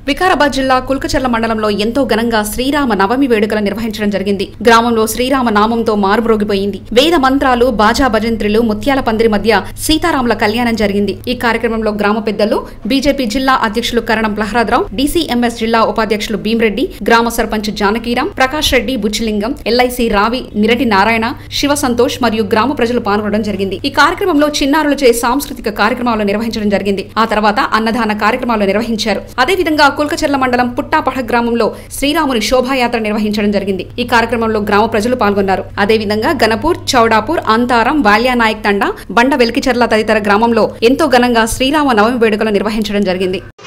వికారాబాద్ జిల్లా కుల్కచర్ల మండలంలో ఎంతో ఘనంగా శ్రీరామ నవమి వేడుకలు నిర్వహించడం జరిగింది గ్రామంలో శ్రీరామ నామంతో మారుమ్రోగిపోయింది వేద మంత్రాలు బాజా భజంత్రులు ముత్యాల పందిరి మధ్య సీతారాముల కళ్యాణం జరిగింది ఈ కార్యక్రమంలో గ్రామ పెద్దలు బీజేపీ జిల్లా అధ్యక్షులు కరణం ప్రహ్లాదరావు డీసీఎంఎస్ జిల్లా ఉపాధ్యక్షులు భీమరెడ్డి గ్రామ సర్పంచ్ జానకీరాం ప్రకాష్ రెడ్డి బుచ్చిలింగం ఎల్ఐసి రావి నిరటి నారాయణ శివ సంతోష్ మరియు గ్రామ ప్రజలు పాల్గొనడం జరిగింది ఈ కార్యక్రమంలో చిన్నారులచే సాంస్కృతిక కార్యక్రమాలు నిర్వహించడం జరిగింది ఆ తర్వాత అన్నదాన కార్యక్రమాలు నిర్వహించారు అదేవిధంగా కుల్కచర్ల మండలం పుట్టాపహ గ్రామంలో శ్రీరాముని శోభాయాత్ర నిర్వహించడం జరిగింది ఈ కార్యక్రమంలో గ్రామ ప్రజలు పాల్గొన్నారు అదేవిధంగా గణపూర్ చౌడాపూర్ అంతారం వాల్యానాయక్ తండా బండ వెల్కిచర్ల తదితర గ్రామంలో ఎంతో ఘనంగా శ్రీరామ నవమి వేడుకలు నిర్వహించడం జరిగింది